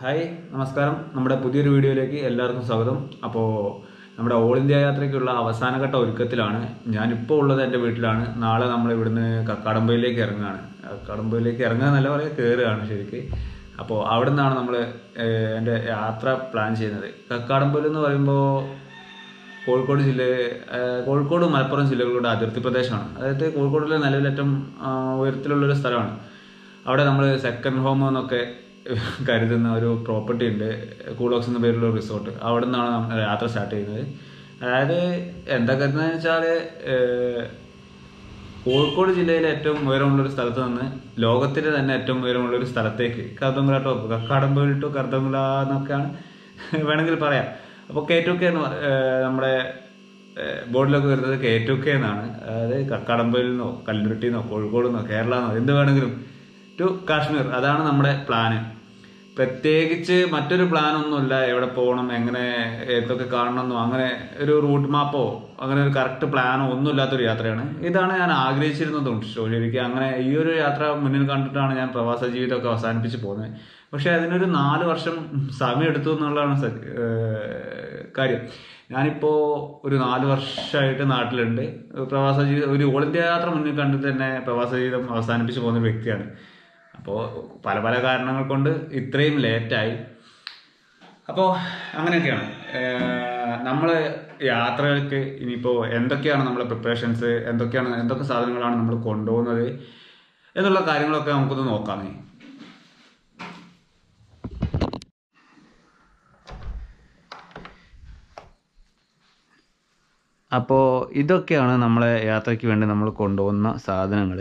hi നമസ്കാരം നമ്മുടെ പുതിയൊരു വീഡിയോയിലേക്ക് എല്ലാവർക്കും സ്വാഗതം അപ്പോൾ നമ്മുടെ ഓൾ ഇന്ത്യ യാത്രയ്ക്കുള്ള അവസാനഘട്ട ഒരുക്കത്തിലാണ് ഞാനിപ്പോൾ ഉള്ളത് എൻ്റെ വീട്ടിലാണ് നാളെ നമ്മൾ ഇവിടുന്ന് കക്കാടമ്പയിലേക്ക് ഇറങ്ങുകയാണ് കക്കാടമ്പയിലേക്ക് ഇറങ്ങുക എന്നല്ല പറയുക കയറുകയാണ് ശരിക്ക് അപ്പോൾ അവിടെ നിന്നാണ് നമ്മൾ എൻ്റെ യാത്ര പ്ലാൻ ചെയ്യുന്നത് കക്കാടമ്പയിൽ എന്ന് പറയുമ്പോൾ കോഴിക്കോട് ജില്ല കോഴിക്കോട് മലപ്പുറം ജില്ലകളുടെ അതിർത്തി പ്രദേശമാണ് അതായത് കോഴിക്കോടിലെ നിലവിൽ ഏറ്റവും ആ, ഉയരത്തിലുള്ളൊരു സ്ഥലമാണ് അവിടെ നമ്മൾ സെക്കൻഡ് ഹോം എന്നൊക്കെ കരുതുന്ന ഒരു പ്രോപ്പർട്ടി ഉണ്ട് കൂളോക്സ് എന്ന പേരുള്ള ഒരു റിസോർട്ട് അവിടെ നിന്നാണ് നമ്മൾ യാത്ര സ്റ്റാർട്ട് ചെയ്യുന്നത് അതായത് എന്താ കരുതുന്നതെന്ന് വെച്ചാൽ കോഴിക്കോട് ജില്ലയിലെ ഏറ്റവും ഉയരമുള്ള ഒരു സ്ഥലത്ത് നിന്ന് ലോകത്തിലെ തന്നെ ഏറ്റവും ഉയരമുള്ള ഒരു സ്ഥലത്തേക്ക് കർദമുല ടോപ്പ് കക്കാടമ്പയിൽ ടു കർദമുല എന്നൊക്കെയാണ് വേണമെങ്കിൽ പറയാം അപ്പോൾ കെ ടു കെ എന്ന് പറ- ഏഹ് നമ്മുടെ ഏഹ് ബോർഡിലൊക്കെ വരുന്നത് കെ ടു കെ എന്നാണ് അതായത് കക്കാടമ്പയിൽ നിന്നോ കല്ലുരുട്ടിയിൽ നിന്നോ കോഴിക്കോട് നിന്നോ കേരള എന്നോ എന്ത് വേണമെങ്കിലും ടു കാശ്മീർ അതാണ് നമ്മുടെ പ്ലാന് പ്രത്യേകിച്ച് മറ്റൊരു പ്ലാൻ ഒന്നുമില്ല എവിടെ പോകണം എങ്ങനെ ഏതൊക്കെ കാണണമെന്നോ അങ്ങനെ ഒരു റൂട്ട് മാപ്പോ അങ്ങനെ ഒരു കറക്റ്റ് പ്ലാനോ ഒന്നുമില്ലാത്തൊരു യാത്രയാണ് ഇതാണ് ഞാൻ ആഗ്രഹിച്ചിരുന്നതും ശരിക്കും അങ്ങനെ ഈ ഒരു യാത്ര മുന്നിൽ കണ്ടിട്ടാണ് ഞാൻ പ്രവാസ ജീവിതമൊക്കെ അവസാനിപ്പിച്ച് പോകുന്നത് പക്ഷെ അതിനൊരു നാല് വർഷം സമയം എടുത്തു എന്നുള്ളതാണ് സത്യ- ഏഹ് കാര്യം ഞാനിപ്പോൾ ഒരു നാല് വർഷമായിട്ട് നാട്ടിലുണ്ട് പ്രവാസ ജീവിതം ഒരു ഓൾ ഇന്ത്യ യാത്ര മുന്നിൽ കണ്ടിട്ട് തന്നെ പ്രവാസ ജീവിതം അവസാനിപ്പിച്ച് പോകുന്ന ഒരു വ്യക്തിയാണ് അപ്പോൾ പല പല കാരണങ്ങൾ കൊണ്ട് ഇത്രയും ലേറ്റായി അപ്പോൾ അങ്ങനെയൊക്കെയാണ് നമ്മൾ യാത്രകൾക്ക് ഇനിയിപ്പോൾ എന്തൊക്കെയാണ് നമ്മളെ പ്രിപ്പറേഷൻസ് എന്തൊക്കെയാണ് എന്തൊക്കെ സാധനങ്ങളാണ് നമ്മൾ കൊണ്ടുപോകുന്നത് എന്നുള്ള കാര്യങ്ങളൊക്കെ നമുക്കൊന്ന് നോക്കാമേ അപ്പോൾ ഇതൊക്കെയാണ് നമ്മളെ യാത്രയ്ക്ക് വേണ്ടി നമ്മൾ കൊണ്ടുപോകുന്ന സാധനങ്ങൾ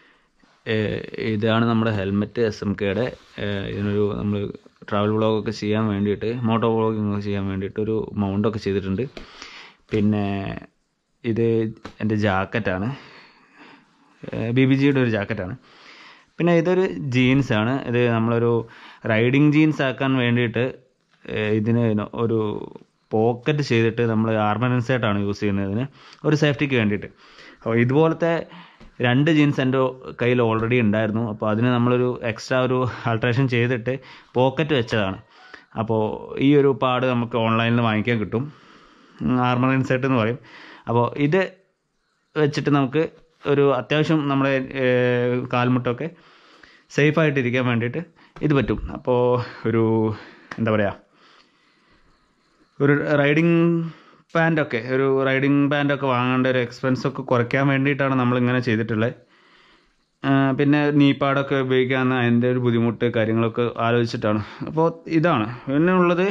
ഇതാണ് നമ്മുടെ ഹെൽമെറ്റ് എസ് എം കെയുടെ ഇതിനൊരു നമ്മൾ ട്രാവൽ വ്ളോഗൊക്കെ ചെയ്യാൻ വേണ്ടിയിട്ട് മോട്ടോ വ്ളോഗിങ് ഒക്കെ ചെയ്യാൻ വേണ്ടിയിട്ട് ഒരു മൗണ്ടൊക്കെ ചെയ്തിട്ടുണ്ട് പിന്നെ ഇത് എൻ്റെ ജാക്കറ്റാണ് ബി ബി ജിയുടെ ഒരു ജാക്കറ്റാണ് പിന്നെ ഇതൊരു ജീൻസാണ് ഇത് നമ്മളൊരു റൈഡിങ് ജീൻസ് ആക്കാൻ വേണ്ടിയിട്ട് ഏഹ് ഇതിന് ഒരു പോക്കറ്റ് ചെയ്തിട്ട് നമ്മൾ ആർമനൻസ് ആയിട്ടാണ് യൂസ് ചെയ്യുന്നത് ഇതിന് ഒരു സേഫ്റ്റിക്ക് വേണ്ടിയിട്ട് അപ്പോൾ ഇതുപോലത്തെ രണ്ട് ജീൻസ് എൻ്റെ കയ്യിൽ ഓൾറെഡി ഉണ്ടായിരുന്നു അപ്പോൾ അതിന് നമ്മളൊരു എക്സ്ട്രാ ഒരു ആൾട്രേഷൻ ചെയ്തിട്ട് പോക്കറ്റ് വെച്ചതാണ് അപ്പോൾ ഈ ഒരു പാട് നമുക്ക് ഓൺലൈനിൽ വാങ്ങിക്കാൻ കിട്ടും ആർമർ ഇൻസേർട്ട് എന്ന് പറയും അപ്പോൾ ഇത് വെച്ചിട്ട് നമുക്ക് ഒരു അത്യാവശ്യം നമ്മുടെ ഏഹ്, കാൽമുട്ടൊക്കെ സേഫായിട്ടിരിക്കാൻ വേണ്ടിയിട്ട് ഇത് പറ്റും അപ്പോൾ ഒരു എന്താ പറയുക ഒരു റൈഡിങ് പാൻറ്റൊക്കെ ഒരു റൈഡിങ് പാൻറ്റൊക്കെ വാങ്ങേണ്ട ഒരു എക്സ്പെൻസ് ഒക്കെ കുറയ്ക്കാൻ വേണ്ടിയിട്ടാണ് നമ്മളിങ്ങനെ ചെയ്തിട്ടുള്ളത് ആ, പിന്നെ നീപ്പാടൊക്കെ ഉപയോഗിക്കാൻ അതിൻ്റെ ഒരു ബുദ്ധിമുട്ട് കാര്യങ്ങളൊക്കെ ആലോചിച്ചിട്ടാണ് അപ്പോൾ ഇതാണ് പിന്നെ ഉള്ളത്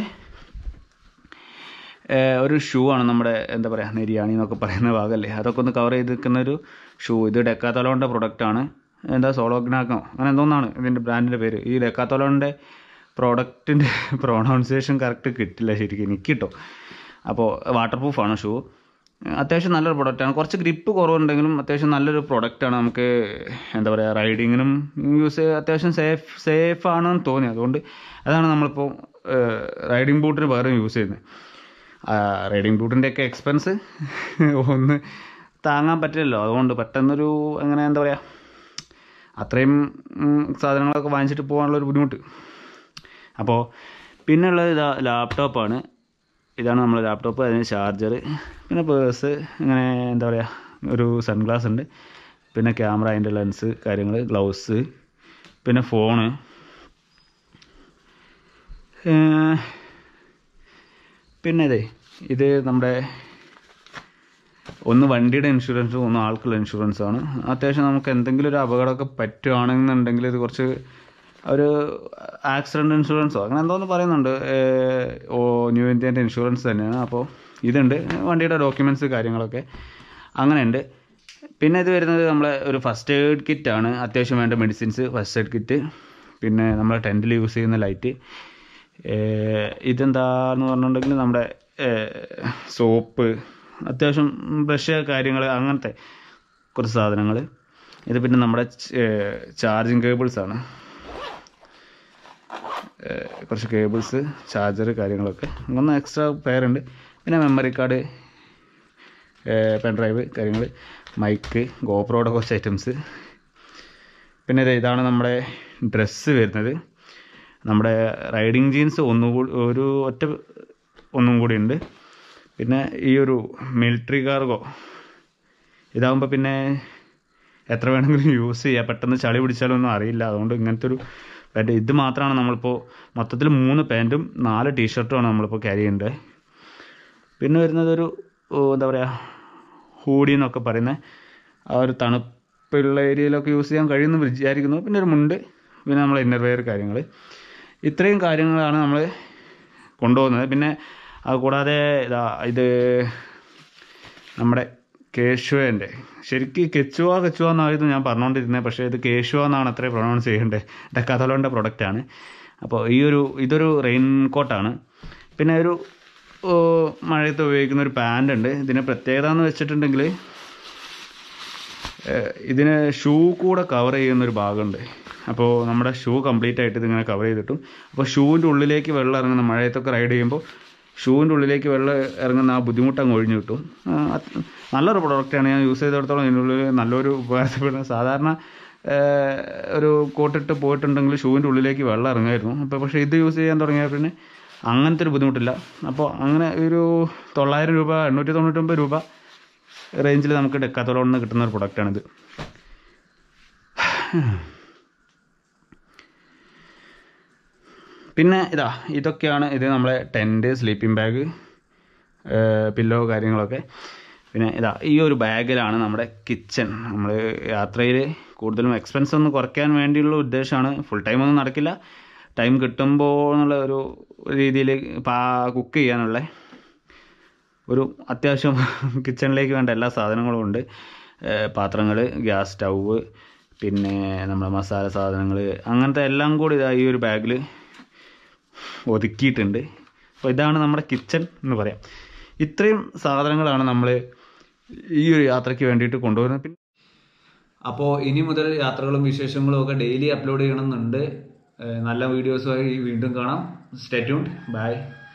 ഏഹ് ഒരു ഷൂ ആണ് നമ്മുടെ എന്താ പറയുക നെരിയാണി എന്നൊക്കെ പറയുന്ന ഭാഗമല്ലേ അതൊക്കെ ഒന്ന് കവർ ചെയ്ത് നിൽക്കുന്ന ഒരു ഷൂ ഇത് ഡെക്കാത്തോലോൻ്റെ പ്രൊഡക്റ്റാണ് എന്താ സോളോഗ്നാക്കോ അങ്ങനെ എന്തോന്നാണ് ഇതിൻ്റെ ബ്രാൻഡിൻ്റെ പേര് ഈ ഡെക്കാത്തോലോൻ്റെ പ്രോഡക്റ്റിൻ്റെ പ്രൊണൗൺസിയേഷൻ കറക്റ്റ് കിട്ടില്ല ശരിക്കും എനിക്ക് കിട്ടും അപ്പോൾ വാട്ടർ പ്രൂഫാണ് ഷൂ അത്യാവശ്യം നല്ലൊരു പ്രൊഡക്റ്റാണ് കുറച്ച് ഗ്രിപ്പ് കുറവുണ്ടെങ്കിലും അത്യാവശ്യം നല്ലൊരു പ്രൊഡക്റ്റാണ് നമുക്ക് എന്താ പറയുക റൈഡിങ്ങിനും യൂസ് അത്യാവശ്യം സേഫ് സേഫ് ആണെന്ന് തോന്നി അതുകൊണ്ട് അതാണ് നമ്മളിപ്പോൾ റൈഡിങ് ബൂട്ടിന് പകരം യൂസ് ചെയ്യുന്നത് റൈഡിങ് ബൂട്ടിൻ്റെയൊക്കെ എക്സ്പെൻസ് ഒന്ന് താങ്ങാൻ പറ്റില്ലല്ലോ അതുകൊണ്ട് പെട്ടെന്നൊരു അങ്ങനെ എന്താ പറയുക അത്രയും ഉം, സാധനങ്ങളൊക്കെ വാങ്ങിച്ചിട്ട് പോകാനുള്ളൊരു ബുദ്ധിമുട്ട് അപ്പോൾ പിന്നുള്ളത് ഇതാ ലാപ്ടോപ്പാണ് ഇതാണ് നമ്മുടെ ലാപ്ടോപ്പ് അതിന് ചാർജർ പിന്നെ പേഴ്സ് ഇങ്ങനെ എന്താ പറയുക ഒരു സൺഗ്ലാസ് ഉണ്ട് പിന്നെ ക്യാമറ അതിൻ്റെ ലെൻസ് കാര്യങ്ങൾ ഗ്ലൗസ് പിന്നെ ഫോണ് ഏഹ്, പിന്നെ ഇതേ ഇത് നമ്മുടെ ഒന്ന് വണ്ടിയുടെ ഇൻഷുറൻസും ഒന്ന് ആൾക്കുള്ള ഇൻഷുറൻസും ആണ് അത്യാവശ്യം നമുക്ക് എന്തെങ്കിലും ഒരു അപകടമൊക്കെ പറ്റുകയാണെന്നുണ്ടെങ്കിൽ ഇത് കുറച്ച് ഒരു ആക്സിഡൻറ്റ് ഇൻഷുറൻസോ അങ്ങനെ എന്തോന്ന് പറയുന്നുണ്ട് ഏഹ്, ഓ ന്യൂ ഇന്ത്യൻ്റെ ഇൻഷുറൻസ് തന്നെയാണ് അപ്പോൾ ഇതുണ്ട് വണ്ടിയുടെ ഡോക്യുമെൻറ്റ്സ് കാര്യങ്ങളൊക്കെ അങ്ങനെയുണ്ട് പിന്നെ ഇത് വരുന്നത് നമ്മളെ ഒരു ഫസ്റ്റ് എയ്ഡ് കിറ്റാണ് അത്യാവശ്യം വേണ്ട മെഡിസിൻസ് ഫസ്റ്റ് എയ്ഡ് കിറ്റ് പിന്നെ നമ്മൾ ടെൻറ്റിൽ യൂസ് ചെയ്യുന്ന ലൈറ്റ് ഇതെന്താന്ന് പറഞ്ഞിട്ടുണ്ടെങ്കിൽ നമ്മുടെ സോപ്പ് അത്യാവശ്യം ബ്രഷ് കാര്യങ്ങൾ അങ്ങനത്തെ കുറച്ച് സാധനങ്ങൾ ഇത് പിന്നെ നമ്മുടെ ചാർജിങ് കേബിൾസ് ആണ് ഏഹ് കുറച്ച് കേബിൾസ് ചാർജർ കാര്യങ്ങളൊക്കെ ഒന്ന് എക്സ്ട്രാ പെയർ ഉണ്ട് പിന്നെ മെമ്മറി കാർഡ് പെൻ ഡ്രൈവ് കാര്യങ്ങൾ മൈക്ക് ഗോപ്രോയുടെ കുറച്ച് ഐറ്റംസ് പിന്നെ ദേ ഇതാണ് നമ്മുടെ ഡ്രസ്സ് വരുന്നത് നമ്മുടെ റൈഡിങ് ജീൻസ് ഒന്നുകൂടി ഒരു ഒറ്റ ഒന്നും കൂടി ഉണ്ട് പിന്നെ ഈ ഒരു മിലിറ്ററി കാർഗോ ഇതാകുമ്പോൾ പിന്നെ എത്ര വേണമെങ്കിലും യൂസ് ചെയ്യാം പെട്ടെന്ന് ചളി പിടിച്ചാലൊന്നും അറിയില്ല അതുകൊണ്ട് ഇങ്ങനത്തെ ഒരു പാൻറ്റ് ഇത് മാത്രമാണ് നമ്മളിപ്പോൾ മൊത്തത്തിൽ മൂന്ന് പാൻറ്റും നാല് ടീഷർട്ടുമാണ് നമ്മളിപ്പോൾ ക്യാരി ചെയ്യേണ്ടത് പിന്നെ വരുന്നത് ഒരു ഓ, എന്താ പറയുക ഹൂഡി എന്നൊക്കെ പറയുന്ന ആ ഒരു തണുപ്പുള്ള ഏരിയയിലൊക്കെ യൂസ് ചെയ്യാൻ കഴിയുമെന്ന് വിചാരിക്കുന്നു പിന്നെ ഒരു മുണ്ട് പിന്നെ നമ്മൾ ഇന്നർ വെയർ കാര്യങ്ങൾ ഇത്രയും കാര്യങ്ങളാണ് നമ്മൾ കൊണ്ടുപോകുന്നത് പിന്നെ അത് കൂടാതെ ഇതാ ഇത് നമ്മുടെ കേശുവേൻ്റെ ശരിക്കും കെച്ചുവ കെച്ചുവ എന്നായിരുന്നു ഞാൻ പറഞ്ഞുകൊണ്ടിരുന്നത് പക്ഷേ ഇത് കേശുവ എന്നാണ് അത്രയും പ്രൊണൗൺസ് ചെയ്യേണ്ടത് ഡെക്കാതലോൻ്റെ പ്രൊഡക്റ്റാണ് അപ്പോൾ ഈ ഒരു ഇതൊരു റെയിൻ കോട്ടാണ് പിന്നെ ഒരു ഓ, മഴയത്ത് ഉപയോഗിക്കുന്ന ഒരു പാൻ്റ് ഉണ്ട് ഇതിന് പ്രത്യേകത എന്ന് വെച്ചിട്ടുണ്ടെങ്കിൽ ഏഹ്, ഇതിന് ഷൂ കൂടെ കവർ ചെയ്യുന്ന ഒരു ഭാഗമുണ്ട് അപ്പോൾ നമ്മുടെ ഷൂ കംപ്ലീറ്റ് ആയിട്ട് ഇതിങ്ങനെ കവർ ചെയ്തിട്ടും അപ്പോൾ ഷൂവിൻ്റെ ഉള്ളിലേക്ക് വെള്ളം ഇറങ്ങുന്ന മഴയത്തൊക്കെ റൈഡ് ചെയ്യുമ്പോൾ ഷൂവിൻ്റെ ഉള്ളിലേക്ക് വെള്ളം ഇറങ്ങുന്ന ആ ബുദ്ധിമുട്ട് അങ്ങ് ഒഴിഞ്ഞു കിട്ടും ആ, അത് നല്ലൊരു പ്രൊഡക്റ്റാണ് ഞാൻ യൂസ് ചെയ്തിടത്തോളം ഇതിനുള്ളിൽ നല്ലൊരു ഉപകാരപ്പെടുന്ന സാധാരണ ഏഹ്, ഒരു കോട്ടിട്ട് പോയിട്ടുണ്ടെങ്കിൽ ഷൂവിൻ്റെ ഉള്ളിലേക്ക് വെള്ളം ഇറങ്ങുമായിരുന്നു അപ്പോൾ പക്ഷേ ഇത് യൂസ് ചെയ്യാൻ തുടങ്ങിയാൽ പിന്നെ അങ്ങനത്തെ ഒരു ബുദ്ധിമുട്ടില്ല അപ്പോൾ അങ്ങനെ ഒരു തൊള്ളായിരം രൂപ എണ്ണൂറ്റി തൊണ്ണൂറ്റൊമ്പത് രൂപ റേഞ്ചിൽ നമുക്ക് ഡെക്കാത്തോളം നിന്ന് കിട്ടുന്ന ഒരു പ്രൊഡക്റ്റാണിത് പിന്നെ ഇതാ ഇതൊക്കെയാണ് ഇത് നമ്മളെ ടെൻറ്റ് സ്ലീപ്പിംഗ് ബാഗ് പില്ലോ കാര്യങ്ങളൊക്കെ പിന്നെ ഇതാ ഈ ഒരു ബാഗിലാണ് നമ്മുടെ കിച്ചൺ നമ്മൾ യാത്രയിൽ കൂടുതലും എക്സ്പെൻസ് ഒന്ന് കുറയ്ക്കാൻ വേണ്ടിയുള്ള ഉദ്ദേശമാണ് ഫുൾ ടൈം ഒന്നും നടക്കില്ല ടൈം കിട്ടുമ്പോൾ എന്നുള്ള ഒരു രീതിയിൽ പാ കുക്ക് ചെയ്യാനുള്ള ഒരു അത്യാവശ്യം കിച്ചണിലേക്ക് വേണ്ട എല്ലാ സാധനങ്ങളും ഉണ്ട് പാത്രങ്ങൾ ഗ്യാസ് സ്റ്റൗവ് പിന്നെ നമ്മുടെ മസാല സാധനങ്ങൾ അങ്ങനത്തെ എല്ലാം കൂടി ഇതാ ഈ ഒരു ബാഗിൽ ഒതുക്കിയിട്ടുണ്ട് അപ്പോൾ ഇതാണ് നമ്മുടെ കിച്ചൺ എന്ന് പറയാം ഇത്രയും സാധനങ്ങളാണ് നമ്മൾ ഈ ഒരു യാത്രയ്ക്ക് വേണ്ടിയിട്ട് കൊണ്ടുവരുന്നത് പിന്നെ അപ്പോൾ ഇനി മുതൽ യാത്രകളും വിശേഷങ്ങളും ഒക്കെ ഡെയിലി അപ്ലോഡ് ചെയ്യണമെന്നുണ്ട് ഏഹ് നല്ല വീഡിയോസുമായി വീണ്ടും കാണാം സ്റ്റേ ട്യൂൺഡ് ബൈ